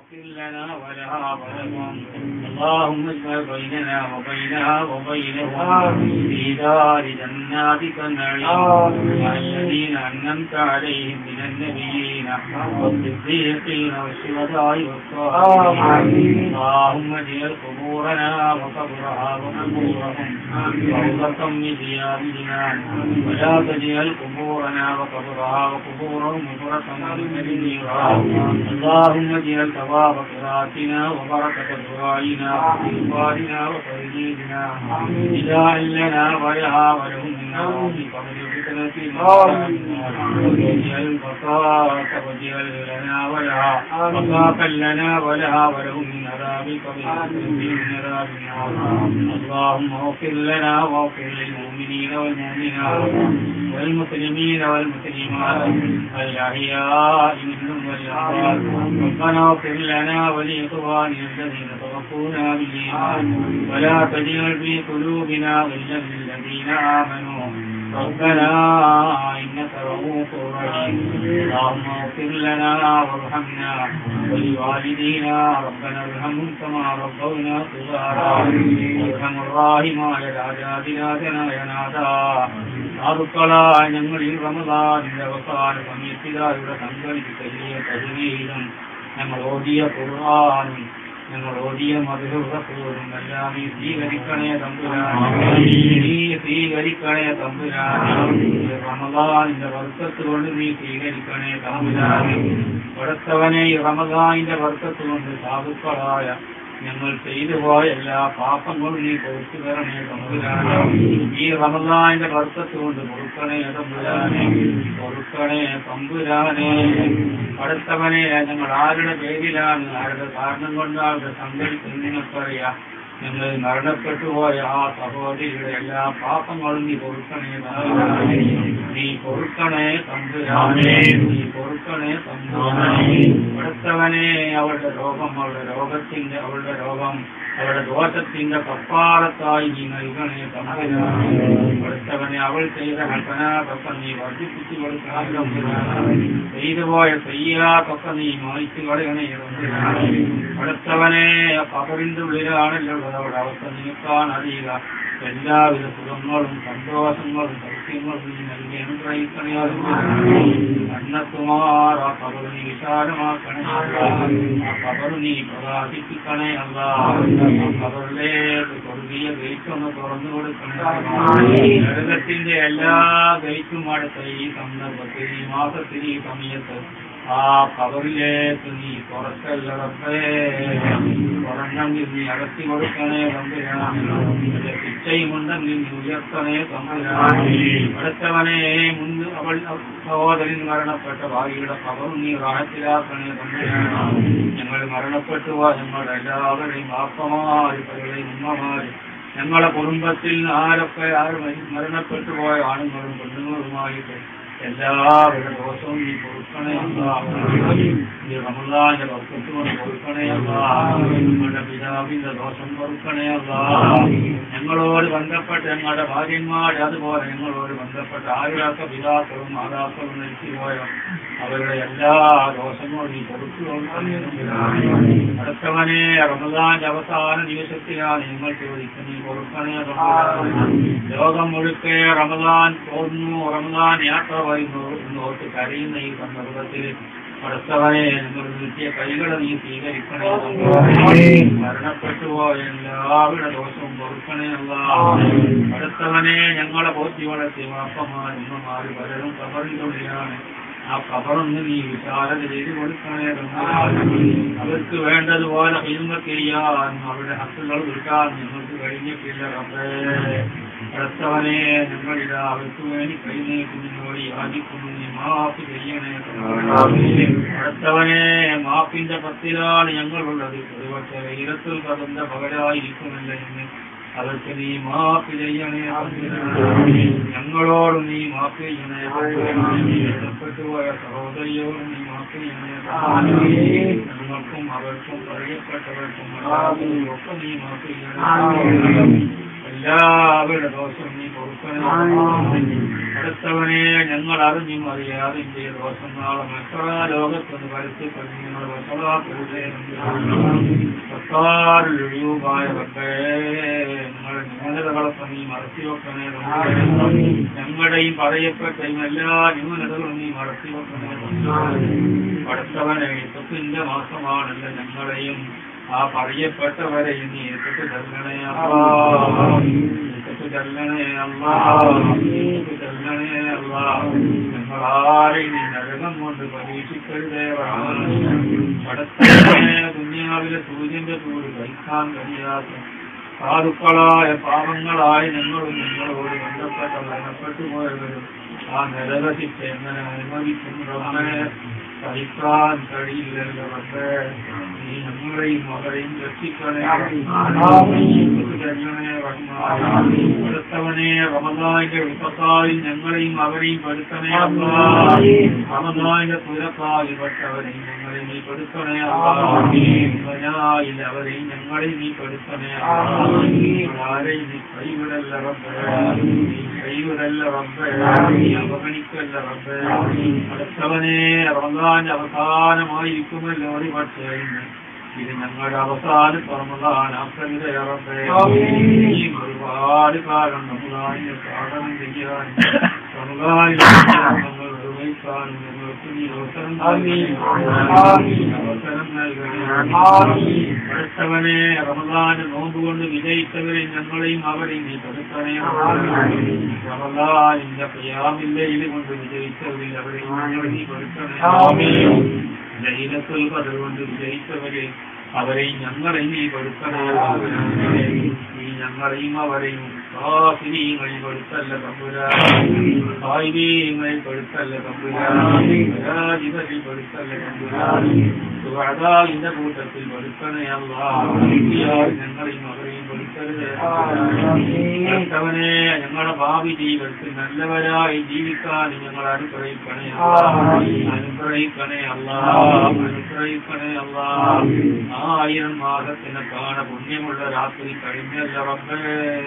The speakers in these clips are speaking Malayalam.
واغفر لنا ولها ولهم اللهم اجعل بيننا وبينها وبينهم في دار جناتك النعيم مع الذين انعمت عليهم من النبيين والصديقين والشهداء والصالحين اللهم اجعل قبورنا وقبرها وقبورهم روضة من رياض الجنان ولا تجعل قبورنا وقبرها وقبورهم مفرة من النيران اللهم اجعل ثواب قراءتنا وبركة دعائنا واستغفارنا وتوحيدنا جزاء لنا ولها ولهم منا في قبر الفتنة واجعل البصاص واجعل لنا ولها وصافا لنا ولها ولهم من عذاب القبر من عذاب النار اللهم اغفر لنا واغفر للمؤمنين والمؤمنات والمسلمين والمسلمات الأحياء منهم والأموات ربنا اغفر لنا ولإخواننا الذين سبقونا بالإيمان ولا تجعل في قلوبنا غلا للذين آمنوا ربنا إنك رؤوف رحيم اللهم اغفر لنا وارحمنا ولوالدينا ربنا ارحمهم كما ربونا صغارا ارحم الراحمമായ രാജാതിരാജനായനാഥാ സാധുക്കളായ ഞങ്ങളിൽ റമദാനിന്റെ അവസാന സമയത്തിലായുടെ സംഘടിച്ച് ചെറിയ തരുവീരും ഞങ്ങൾ ഓടിയ ഖുർആാനും ഞങ്ങൾ ഓടിയ മധുരൂറും എല്ലാം നീ സ്വീകരിക്കണേ തമ്പുരാനെ നീ സ്വീകരിക്കണേ തമ്പുരാനെ റമദാനിന്റെ വർക്കത്ത് കൊണ്ട് നീ സ്വീകരിക്കണേ തമ്പുരാനെ കൊടുത്തവനെ ഈ റമദാനിന്റെ വർക്കത്ത് കൊണ്ട് സാധുക്കളായ ഞങ്ങൾ ചെയ്തു പോയ എല്ലാ പാപങ്ങളും നീ പൊറുത്തു തരണേ തമ്പുരാനെ ഈ റമദാനിന്റെ വർക്കത്ത് കൊണ്ട് പൊറുക്കണേ തമ്പുരാനെ പൊറുക്കണേ തമ്പുരാനെ അടുത്തവനെ ഞങ്ങൾ ആരുടെ പേരിലാണ് ആരുടെ കാരണം കൊണ്ടാണ് സംഘടിക്കുന്നത് നിങ്ങൾക്കറിയാം ഞങ്ങൾ മരണപ്പെട്ടു പോയ ആ സഹോദരിയുടെ എല്ലാ പാപങ്ങളും നീ പൊറുക്കണേ തമ്പുരാനെ നീ പൊറുക്കണേ തമ്പുരാനെ നീ പൊറുക്കണേ തമ്പുരാനെ അടുത്തവനെ അവളുടെ രോഗം അവളുടെ രോഗത്തിന്റെ അവളുടെ രോഗം അവളുടെ ദോഷത്തിന്റെ കപ്പാറത്തായി നീ നൽകണേ തമ്പുരാനെ അടുത്തവനെ അവൾ ചെയ്ത ഹസനാതൊക്കെ നീ വർദ്ധിപ്പിച്ചു കൊടുക്കണം തമ്പുരാനെ ചെയ്തു പോയ സയ്യാതൊക്കെ നീ മായ്ച്ചു കളയണേ തമ്പുരാനെ അടുത്തവനെ കബറിന്റെ ഉള്ളിലാണല്ലോ അവിടെ അവസ്ഥ നിൽക്കാൻ അറിയുക എല്ലാവിധ സുഖങ്ങളും സന്തോഷങ്ങളും സൗഖ്യങ്ങളും നീ നൽകി അനുഗ്രഹിക്കണേ കണ്ണത്തുമാർ ആ കബറ് നീ വിശാലമാക്കണേ ആ കബറ് നീ പ്രകാശിപ്പിക്കണേ അല്ല ആ കബറിലേക്ക് സ്വർഗീയ ഗേറ്റൊന്ന് തുറന്നു കൊടുക്കണേ നരകത്തിന്റെ എല്ലാ ഗേറ്റും അടുത്ത ഈ സന്ദർഭത്തിൽ ഈ മാസത്തിൽ ഈ സമയത്ത് ആ കബറിലേക്ക് നീ തുറക്കല്ലറപ്പേ തുറന്നെങ്കിൽ നീ അടത്തി കൊടുക്കണേ തമ്പുരാനെ ശിക്ഷയുമുണ്ടെങ്കിൽ നീ ഉയർത്തണേ തമ്പുരാനെ അടുത്തവനെ മുൻപ് അവൾ സഹോദരൻ മരണപ്പെട്ട ഭാര്യയുടെ കബറും നീ റാഹത്തിലാക്കണേ തമ്പുരാനെ ഞങ്ങൾ മരണപ്പെട്ടു പോയ ഞങ്ങളുടെ എല്ലാവരുടെയും ബാപ്പമാര് പലരുടെയും ഉമ്മമാര് ഞങ്ങളുടെ കുടുംബത്തിൽ ആരൊക്കെ ആര് മരി- മരണപ്പെട്ടു പോയ ആണുങ്ങളും പെണ്ണുങ്ങളുമായിട്ട് എല്ലാവരുടെ ദോഷവും നീ കൊടുക്കണേ അല്ലാ. ഈ റമദാന്റെ വർക്കത്ത് കൊണ്ട് കൊടുക്കണേ അല്ലാ. ഞങ്ങളുടെ പിതാവിന്റെ ദോഷം കൊടുക്കണേ അല്ലാ. ഞങ്ങളോട് ബന്ധപ്പെട്ട് ഞങ്ങളുടെ ഭാര്യന്മാർ അതുപോലെ ഞങ്ങളോട് ബന്ധപ്പെട്ട ആരുടെയൊക്കെ പിതാക്കളും മാതാക്കളും മരിച്ചുപോയോ അവരുടെ എല്ലാ ദോഷങ്ങളും നീ കൊടുത്തു കൊടുക്കണേ തമ്പുരാനെ. അടുത്തവനെ റമദാന്റെ അവസാന ദിവസത്തിലാണ് നിങ്ങൾ ചോദിക്കുന്നത് നീ കൊടുക്കണേ തമ്പുരാനെ. ലോകം മുഴുക്കെ റമദാൻ തോന്നുന്നു റമദാൻ യാത്ര വരുന്നു എന്നോർത്ത് കരയുന്ന ഈ സന്ദർഭത്തിൽ അടുത്തവനെ നിങ്ങൾ നീട്ടിയ കൈകളെ നീ സ്വീകരിക്കണേ തമ്പുരാനെ. മരണപ്പെട്ടു പോയ എല്ലാവരുടെ ദോഷവും പൊറുക്കണേ അല്ല അടുത്തവനെ ഞങ്ങളെ പോറ്റി വളർത്തി വാപ്പമാർ ഉമ്മമാര് പലരും കബറിനുള്ളിലാണ് ആ കബറൊന്ന് നീ വിശാലത ചെയ്ത് കൊടുക്കണേ തമ്പുരാനെ. അവർക്ക് വേണ്ടതുപോലെ ഹിൽമത്ത് ചെയ്യാൻ അവരുടെ ഹക്കുകൾ വിൽക്കാൻ നിങ്ങൾക്ക് കഴിഞ്ഞിട്ടില്ല റബ്ബേ അടുത്തവനെ ഞങ്ങളിതാ അവർക്ക് വേണ്ടി കൈനീട്ടി നിന്നോട് യാചിക്കുന്നു നീ മാപ്പ് ചെയ്യണേ തമ്പുരാനെ. അടുത്തവനെ മാപ്പിന്റെ പത്തിലാണ് ഞങ്ങളുള്ളത് ഒരുപക്ഷെ വെയിലത്തിൽ കടந்த പകരായിരിക്കുമല്ല എന്ന് അവർക്ക് നീ മാപ്പ് ചെയ്യണേ തമ്പുരാനെ. ഞങ്ങളോട് നീ മാപ്പ് ചെയ്യണേ തമ്പുരാനെ. ബന്ധപ്പെട്ടുപോയ സഹോദരിയോട് നീ മാപ്പ് ചെയ്യണേ തമ്പുരാനെ. ഞങ്ങൾക്കും അവർക്കും പറയപ്പെട്ടവർക്കും എല്ലാവർക്കും ഒക്കെ നീ മാപ്പ് ചെയ്യണേ തമ്പുരാനെ. എല്ലാവരുടെ ദോഷം നീ പൊറുക്കണേ അടുത്തവനെ ഞങ്ങൾ അറിഞ്ഞും അറിയാതെയും ചെയ്ത ദോഷം നാളെ മറ്റൊരു ലോകത്തൊന്ന് പരസ്യപ്പെട്ട് ഞങ്ങൾ വസവാക്കുകയൊഴിവുമായവട്ടെ ഞങ്ങളുടെ ന്യൂനതകളൊക്കെ നീ മറത്തി വെക്കണേ റബ്ബേ. ഞങ്ങളുടെയും പറയപ്പെട്ടയും എല്ലാ ന്യൂനതകളും നീ മറത്തി വെക്കണേ റബ്ബേ. അടുത്തവനെ യുദ്ധത്തിന്റെ മാസമാണല്ലോ ഞങ്ങളെയും ആ പറയപ്പെട്ടവരെയും നീ എടുത്തിട്ട് തരണേ അല്ലാ. എടുത്തിട്ട് തരണേ അല്ലാ. എടുത്തിട്ട് തരണേ അല്ലാ. ഞങ്ങളാരെയും നീ നരകം കൊണ്ട് പരീക്ഷിക്കരുതേ അടുത്തവനെ ദുനിയാവിലെ സൂര്യന്റെ ചൂട് കഴിക്കാൻ കഴിയാത്ത സാധുക്കളായ പാപങ്ങളായ ഞങ്ങളും നിങ്ങളോട് ബന്ധപ്പെട്ട മരണപ്പെട്ടു പോയവരും ആ നരകശിക്ഷ എങ്ങനെ അനുഭവിക്കുന്നവരെ സഹിക്കാൻ കഴിയില്ലല്ലോ റബ്ബേ നീ ഞങ്ങളെയും അവരെയും രക്ഷിക്കണേ രക്ഷിക്കണേ റഹ്മാൻ. അടുത്തവനെ റമദാന്റെ വിപത്തായി ഞങ്ങളെയും അവരെയും പെടുത്തണേ അല്ലാ. റമദാന്റെ തുരക്കായി പെട്ടവരെയും ഞങ്ങളെയും നീ പെടുത്തണേ അവനായിൽ അവരെയും ഞങ്ങളെയും നീ പെടുത്തണേ ആരെയും നീ കൈവിടല്ല റബ്ബേ നീ കൈവിടല്ല റബ്ബേ നീ അവഗണിക്കല്ല റബ്ബേ അടുത്തവനെ റമദാന്റെ അവസാനമായിരിക്കുമല്ലോ ഒരു പക്ഷേ ഇന്ന് ഇത് ഞങ്ങളുടെ അവസാന റമദാനാക്കരുതേ റബ്ബേ നീ ഒരുപാട് കാലം റമദാനിനെ സാധനം ചെയ്യാൻ റമദാനിൽ നമ്മൾ നിർവഹിക്കാനും ഞങ്ങൾക്ക് നീ അവസരം നൽകണേ. അവസരം നൽകണേ അടുത്തവനെ റമദാന് നോമ്പുകൊണ്ട് വിജയിച്ചവരെ ഞങ്ങളെയും അവരെയും നീ തടുക്കണേ റമദാനിന്റെ പ്രിയാമില്ലയിൽ കൊണ്ട് വിജയിച്ചവരിൽ അവരെയും ഞങ്ങളെ നീ കൊടുക്കണേ ലൈലത്തുൽ ഖദർ കൊണ്ട് വിജയിച്ചവരെ അവരെയും ഞങ്ങളെയും നീ കൊടുക്കണേ നീ ഞങ്ങളെയും അവരെയും കാഫിരീങ്ങളിൽ കൊടുത്തല്ല തമ്പുരായിരീങ്ങളിൽ കൊടുത്തല്ല തമ്പുരാജികളിൽ കൊടുത്തല്ല തമ്പുരാന്റെ കൂട്ടത്തിൽ കൊടുക്കണേ അല്ലാ ഞങ്ങളെയും അവരെയും കൊടുക്കരുത് അവനെ ഞങ്ങളുടെ ഭാവി ജീവിതത്തിൽ നല്ലവരായി ജീവിക്കാൻ ഞങ്ങൾ അനുഗ്രഹിക്കണേ അനുഗ്രഹിക്കണേ അല്ലാ അനുഗ്രഹിക്കണേ അല്ലാ ആയിരം മാസത്തിനെ കാണ പുണ്യമുള്ള രാത്രി കഴിഞ്ഞല്ല റബ്ബേ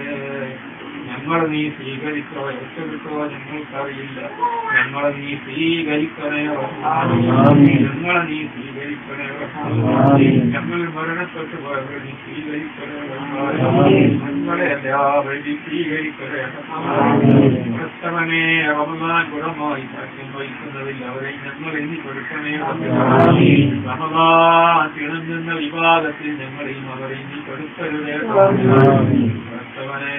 ഞങ്ങൾ നീ സ്വീകരിക്കോ ഏറ്റെടുക്കോ ഞങ്ങൾക്കറിയില്ല ഞങ്ങളെ നീ സ്വീകരിക്കണേ റഹ്മാനേ. ഞങ്ങളെ നീ സ്വീകരിക്കണേ റഹ്മാനേ. ഞങ്ങൾ മരണപ്പെട്ടു പോയവരെ നീ സ്വീകരിക്കണേ റഹ്മാനേ. ഞങ്ങളെ എല്ലാവരും നീ സ്വീകരിക്കണേ റഹ്മാനേ. ക്രിസ്തവനെ റമദാൻ ഗുണമായി സാക്ഷ്യം വഹിക്കുന്നതിൽ അവരെ ഞങ്ങൾ എണ്ണി കൊടുക്കണേ റഹ്മാനേ. റമദാൻ തിളങ്ങുന്ന വിഭാഗത്തിൽ ഞങ്ങളെയും അവരെയും നീ കൊടുക്കരുതേ റഹ്മാനേ. ക്രിസ്തവനെ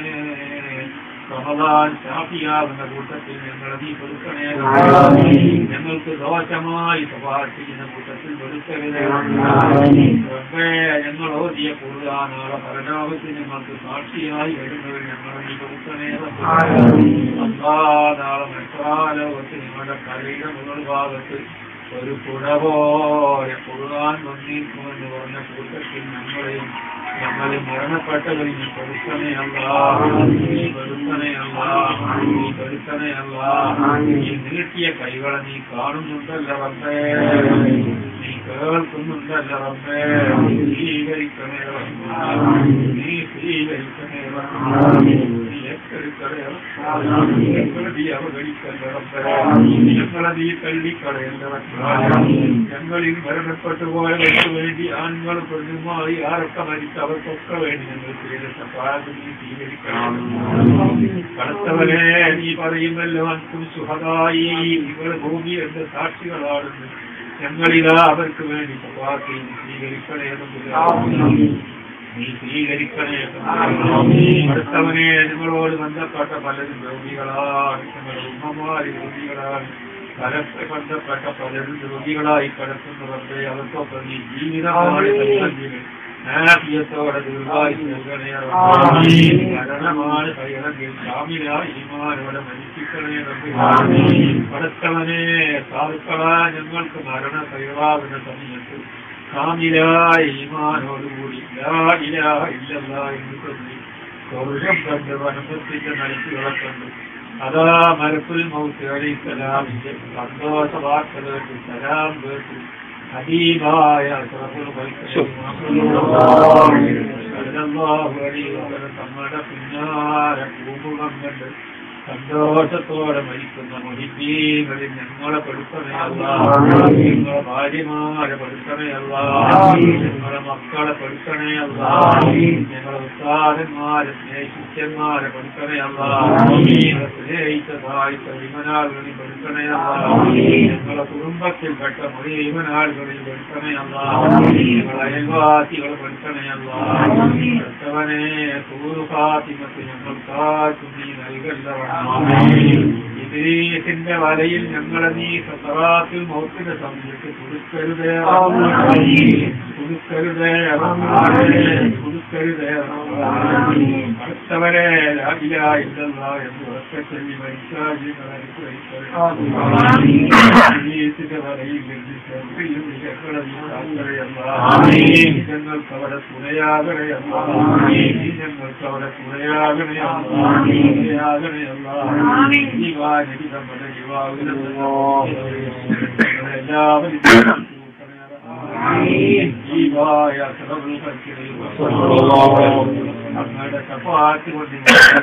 റമദാൻ ഷാഫിയാകുന്ന കൂട്ടത്തിൽ ഞങ്ങളെ നീ കൊടുക്കണേ ഞങ്ങൾക്ക് ദോഷമായി സവാൽ ചെയ്യുന്ന കൂട്ടത്തിൽ കൊടുക്കരുതേ റബ്ബേ, ഞങ്ങൾ ഓതിയ കുറുതാനാളെ പരലോകത്തിൽ ഞങ്ങൾക്ക് സാക്ഷിയായി വരുന്നവർ ഞങ്ങളെ നീ കൊടുക്കണേ അല്ലാ നാളെ മെട്രാലോകത്ത് നിങ്ങളുടെ കരയുടെ മുകൾ ഭാഗത്ത് ഒരു പുഴ പോലെ കുറുതാൻ വന്നിരിക്കുമെന്ന് പറഞ്ഞ കൂട്ടത്തിൽ ഞങ്ങളെയും ഞങ്ങളെ മരണപ്പെട്ടവർ നീ കൊടുക്കണേ അല്ലാ നീ കൊടുക്കണേ അല്ലാ നീ കൊടുക്കണേ അല്ലാ നീ നീട്ടിയ കൈകളെ നീ കാണുന്നുണ്ടല്ല റബ്ബേ നീ കേൾക്കുന്നുണ്ടല്ല റബ്ബേ നീ സ്വീകരിക്കണേ റബ്ബേ നീ സ്വീകരിക്കണേ റബ്ബേ നീ ഏറ്റെടുക്കണേ റബ്ബേ ഞങ്ങളെ നീ അവഗണിക്കല്ല റബ്ബേ ഞങ്ങളെ നീ തള്ളിക്കളയല്ല റബ്ബേ ഞങ്ങളിൽ മരണപ്പെട്ടു പോയവർക്ക് വേണ്ടി ആണുങ്ങൾ പെണ്ണുമായി ആരൊക്കെ മരിച്ച അവർക്കൊക്കെ വേണ്ടി ഞങ്ങൾ ചെയ്ത സഹായം നീ സ്വീകരിക്കണം കടത്തവരെ നീ പറയുമല്ലോ അൻകും സുഹതായി നിങ്ങൾ ഭൂമി എന്റെ സാക്ഷികളാണെന്ന് ഞങ്ങളിതാ അവർക്ക് വേണ്ടി സഹാക്കി സ്വീകരിക്കണേ തമ്പുരാനേ. നീ സ്വീകരിക്കണേ തമ്പുരാനേ. അടുത്തവനെ നിങ്ങളോട് ബന്ധപ്പെട്ട പലരും രോഗികളാണ് ഞങ്ങളുടെ ഉമ്മമാര് രോഗികളാണ് പരസ്പര ബന്ധപ്പെട്ട പലരും രോഗികളായി കിടക്കുന്നവരുടെ അവർക്കൊക്കെ നീ ജീവിതമാണ് ആഫിയത്തോടെ ദീർഘായുസ് നൽകണേ റബ്ബേ. മരണമാണ് കൈറങ്ങിൽ ഷാമിലായി ഈമാനോടെ മരിപ്പിക്കണേ റബ്ബേ. അടുത്തവനെ സാധുക്കളാ ഞങ്ങൾക്ക് മരണ കൈവാകുന്ന സമയത്ത് ഷാമിലായ ഈമാനോടുകൂടി ലാ ഇലാഹ ഇല്ലല്ലാ എന്ന് ചൊല്ലി സ്വർഗം കണ്ട് വനത്തിന്റെ മനസ്സുകളെ കണ്ട് അതാ മലക്കുൽ മൗത്ത് അലൈഹിസ്സലാമിന്റെ സന്തോഷ വാർത്ത കേട്ട് സലാം കേട്ട് ഹബീബായ അഷ്റഫുൽ ഖൽഖ് സല്ലല്ലാഹു അലൈഹി വസല്ലം തങ്ങളുടെ പിന്നാര പൂമുഖം കണ്ട് സന്തോഷത്തോടെ മരിക്കുന്ന മൊഹിബീകളിൽ ഞങ്ങളെ പെടുത്തണയല്ല ഞങ്ങളെ ഭാര്യമാരെ പെടുത്തണയല്ല ഞങ്ങളെ മക്കളെ പെടുത്തണയല്ല ഞങ്ങളെ ഉസ്താദന്മാരെ സ്നേഹിച്ചന്മാരെ പെടുത്തണയല്ല ഞങ്ങളെ സ്നേഹിച്ച സഹായിച്ച വിമനാളുകളിൽ പെടുത്തണയല്ല ഞങ്ങളെ കുടുംബത്തിൽപ്പെട്ട മുഴുവനാളുകളിൽ പെടുത്തണയല്ല ഞങ്ങളെ അയൽവാസികളെ പെടുത്തണയല്ല പെട്ടവനെ സൂറുഹാത്തിമത്ത് ഞങ്ങൾക്കാർക്കും നീ നൽകല്ല ഇദ്രീസിന്റെ വലയിൽ ഞങ്ങളെ നീ സത്തറാത്തിൽ മൗത്തിന്റെ സമയത്ത് കൊടുക്കരുതേ കൊടുക്കരുതേ കൊടുക്കരുതേ അടുത്തവരെ രാവില ഇല്ലല്ല എന്ന് ഉറക്കച്ചൊല്ലി മനുഷ്യാജിന്റെ വലയിൽ ഞങ്ങൾക്ക് അവിടെ തുണയാകണയല്ല ഞങ്ങൾക്ക് അവിടെ തുണയാകണയല്ല തുണയാകണയല്ല ജീവാനടി നമ്മുടെ യുവാവിനെല്ലാവരും ജീവായ ഞങ്ങളുടെ കപ്പാറ്റ് കൊണ്ട്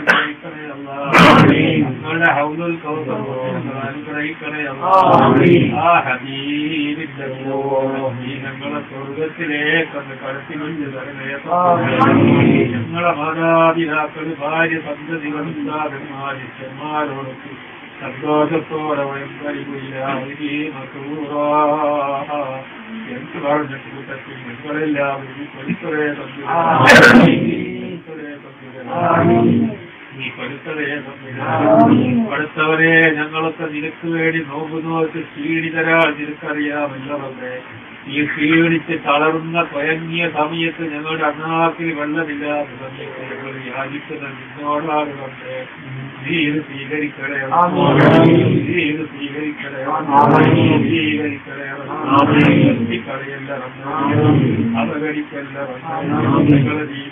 ഞങ്ങളുടെ ഹൗലുൽ കൗതർ അനുഗ്രഹിക്കണയല്ല ആ ഹബീബിന്റെ നീ ഞങ്ങളെ സ്വർഗത്തിലേക്കൊന്ന് കടത്തി കൊണ്ട് ഞങ്ങളെ മാതാപിതാക്കൾ ഭാര്യ സന്തതികൾ ഉസ്താദന്മാര് ചെന്മാരോടൊക്കെ സന്തോഷത്തോടെ വയമ്പരികില്ല എന്ത് പറഞ്ഞിട്ട് കൂട്ടത്തിൽ ഞങ്ങളെല്ലാവരും പരിസരേ നീ പഠിത്തതേ പഠിത്തവരെ ഞങ്ങളൊക്കെ നിനക്ക് വേണ്ടി നോക്കുന്നവർക്ക് ക്ഷീണിതരാ നിനക്കറിയാമല്ലവരെ ഈ ക്ഷീണിച്ച് തളർന്ന സ്വയങ്ങിയ സമയത്ത് ഞങ്ങളുടെ അണ്ണാക്കിൽ വെള്ളമില്ലാത്ത സമയത്ത് ഞങ്ങൾ യാചിക്കുന്ന നിന്നോടാണ് കണ്ടേ നീ ഇത് സ്വീകരിക്കണേ നീ ഇത് സ്വീകരിക്കണേ സ്വീകരിക്കണേ കളയല്ല അപകരിക്കല്ല ഞങ്ങളെ നീ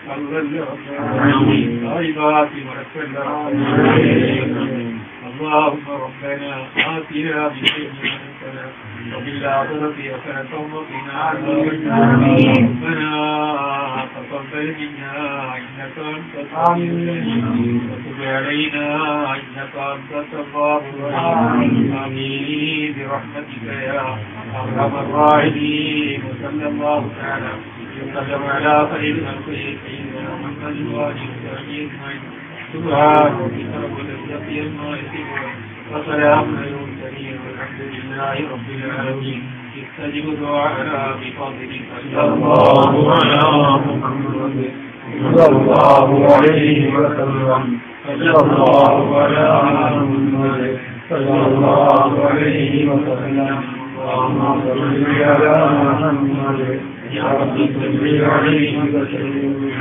اللهم ربنا آتنا بالدنيا حسنة وفي الآخرة حسنة وقنا عذاب النار ربنا تقبل منا إنك أنت السميع العليم وتب علينا إنك أنت التواب الرحيم آمين برحمتك يا أرحم الراحمين وصلى الله تعالى وسلم على خير خلقه سيدنا محمد وآله وصحبه أجمعين سبحان ربك رب العزة عما يصفون وسلام على المرسلين والحمد لله رب العالمين استجب دعاءنا بفضلك صلى الله على محمد صلى الله عليه وسلم صلى الله على محمد صلى الله عليه وسلم اللهم صل على محمد يا رب صل عليه وسلم